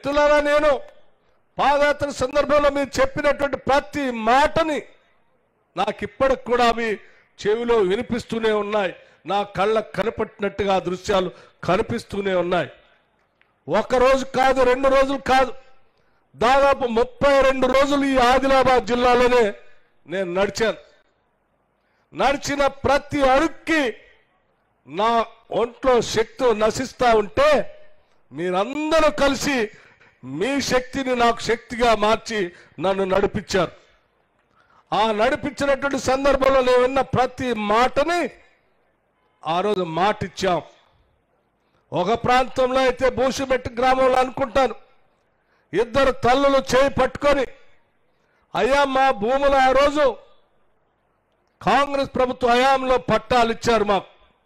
మిత్రులారా నేను పాదయాత్ర సందర్భంలో మీరు చెప్పినటువంటి ప్రతి మాటని నాకు ఇప్పటికి కూడా అవి చెవిలో వినిపిస్తూనే ఉన్నాయి నా కళ్ళకు కనపట్టినట్టుగా ఆ దృశ్యాలు కనిపిస్తూనే ఉన్నాయి ఒక రోజు కాదు రెండు రోజులు కాదు దాదాపు ముప్పై రెండు రోజులు ఈ ఆదిలాబాద్ జిల్లాలోనే నేను నడిచాను నడిచిన ప్రతి అడుక్కి నా ఒంట్లో శక్తి నశిస్తా ఉంటే మీరందరూ కలిసి మీ శక్తిని నాకు శక్తిగా మార్చి నన్ను నడిపించారు ఆ నడిపించినటువంటి సందర్భంలో నేను విన్న ప్రతి మాటని ఆ రోజు మాట ఇచ్చాం ఒక ప్రాంతంలో అయితే బూసిమెట్టు గ్రామంలో అనుకుంటాను ఇద్దరు తల్లులు చేయి పట్టుకొని అయ్యా మా భూములు ఆ రోజు కాంగ్రెస్ ప్రభుత్వ హయాంలో పట్టాలు ఇచ్చారు మాకు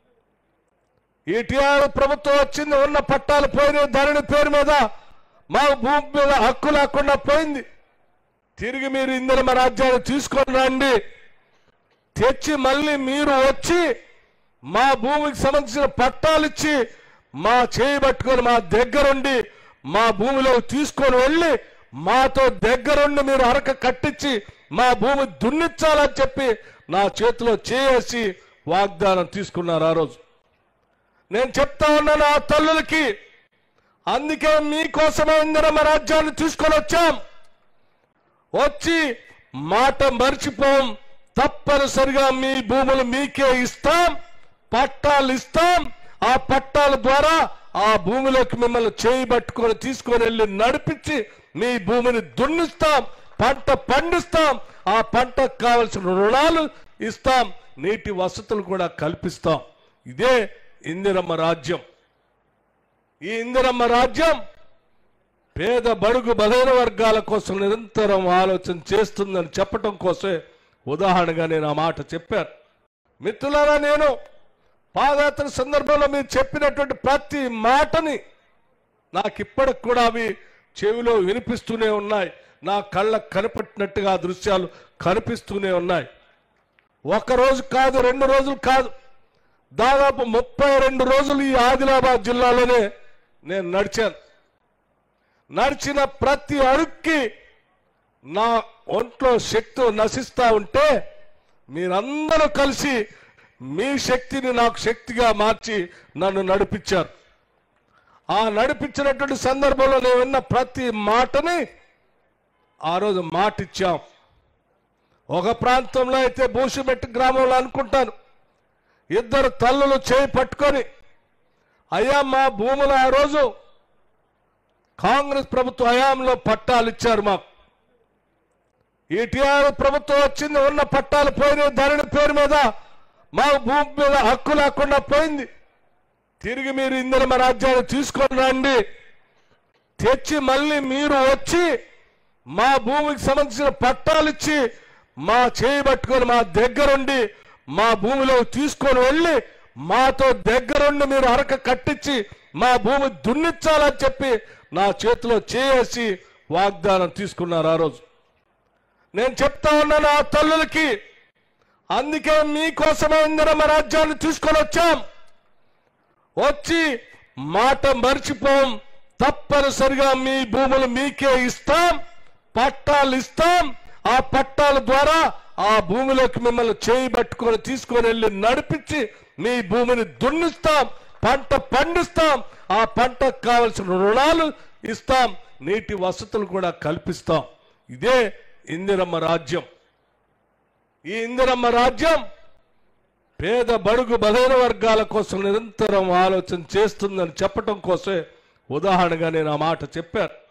ఈ టీఆర్ ప్రభుత్వం వచ్చింది ఉన్న పట్టాలు పోయినాయి ధరణి పేరు మీద మా భూమి మీద హక్కు లేకుండా పోయింది తిరిగి మీరు ఇందిరమ రాజ్యాన్ని తీసుకొని రండి తెచ్చి మళ్ళీ మీరు వచ్చి మా భూమికి సంబంధించిన పట్టాలు ఇచ్చి మా చేయి పట్టుకొని మా దగ్గరుండి మా భూమిలో తీసుకొని వెళ్ళి మాతో దగ్గరుండి మీరు అరక కట్టించి మా భూమి దున్నిచ్చాలని చెప్పి నా చేతిలో చేసి వాగ్దానం తీసుకున్నారు ఆ రోజు నేను చెప్తా ఉన్నాను ఆ తల్లులకి అందుకే మీకోసమే ఇందిరమ్మ రాజ్యాన్ని తీసుకొని వచ్చాం వచ్చి మాట మర్చిపోం తప్పనిసరిగా మీ భూములు మీకే ఇస్తాం పట్టాలు ఇస్తాం ఆ పట్టాల ద్వారా ఆ భూమిలోకి మిమ్మల్ని చేయి పట్టుకొని తీసుకొని వెళ్ళి నడిపించి మీ భూమిని దున్నిస్తాం పంట పండిస్తాం ఆ పంటకు కావలసిన రుణాలు ఇస్తాం నీటి వసతులు కూడా కల్పిస్తాం ఇదే ఇందిరమ్మ రాజ్యం ఈ ఇందిరమ్మ రాజ్యం పేద బడుగు బలైన వర్గాల కోసం నిరంతరం ఆలోచన చేస్తుందని చెప్పటం కోసమే ఉదాహరణగా నేను ఆ మాట చెప్పాను మిత్రులారా నేను పాదయాత్ర సందర్భంలో మీరు చెప్పినటువంటి ప్రతి మాటని నాకు ఇప్పటికి కూడా అవి చెవిలో వినిపిస్తూనే ఉన్నాయి నా కళ్ళకు కనపట్టినట్టుగా ఆ దృశ్యాలు కనిపిస్తూనే ఉన్నాయి ఒక రోజు కాదు రెండు రోజులు కాదు దాదాపు ముప్పై రెండు రోజులు ఈ ఆదిలాబాద్ జిల్లాలోనే నేను నడిచాను నడిచిన ప్రతి అడుక్కి నా ఒంట్లో శక్తి నశిస్తా ఉంటే మీరందరూ కలిసి మీ శక్తిని నాకు శక్తిగా మార్చి నన్ను నడిపించారు ఆ నడిపించినటువంటి సందర్భంలో నేను విన్న ప్రతి మాటని ఆ రోజు మాట ఇచ్చాం ఒక ప్రాంతంలో అయితే బూసిమెట్టు గ్రామంలో అనుకుంటాను ఇద్దరు తల్లులు చేయి పట్టుకొని అయ్యా మా భూములు ఆ రోజు కాంగ్రెస్ ప్రభుత్వ హయాంలో పట్టాలు ఇచ్చారు మాకు ఈ టీఆర్ ప్రభుత్వం వచ్చింది ఉన్న పట్టాలు పోయినాయి ధరణి పేరు మీద మా భూమి మీద హక్కు లేకుండా పోయింది తిరిగి మీరు ఇందిరమ రాజ్యాన్ని తీసుకొని రండి తెచ్చి మళ్ళీ మీరు వచ్చి మా భూమికి సంబంధించిన పట్టాలు ఇచ్చి మా చేయి పట్టుకొని మా దగ్గరుండి మా భూమిలో తీసుకొని వెళ్ళి మాతో దగ్గరుండి మీరు అరక కట్టించి మా భూమి దున్నిచ్చాలని చెప్పి నా చేతిలో చేసి వాగ్దానం తీసుకున్నారు ఆ రోజు నేను చెప్తా ఉన్నాను ఆ తల్లులకి అందుకే మీకోసమే ఇందిరమ్మ రాజ్యాన్ని తీసుకొని వచ్చాం వచ్చి మాట మర్చిపోం తప్పనిసరిగా మీ భూములు మీకే ఇస్తాం పట్టాలు ఇస్తాం ఆ పట్టాల ద్వారా ఆ భూమిలోకి మిమ్మల్ని చేయి పట్టుకొని తీసుకొని వెళ్ళి నడిపించి మీ భూమిని దున్నిస్తాం పంట పండిస్తాం ఆ పంటకు కావలసిన రుణాలు ఇస్తాం నీటి వసతులు కూడా కల్పిస్తాం ఇదే ఇందిరమ్మ రాజ్యం ఈ ఇందిరమ్మ రాజ్యం పేద బడుగు బలైన వర్గాల కోసం నిరంతరం ఆలోచన చేస్తుందని చెప్పటం కోసమే ఉదాహరణగా నేను ఆ మాట చెప్పాను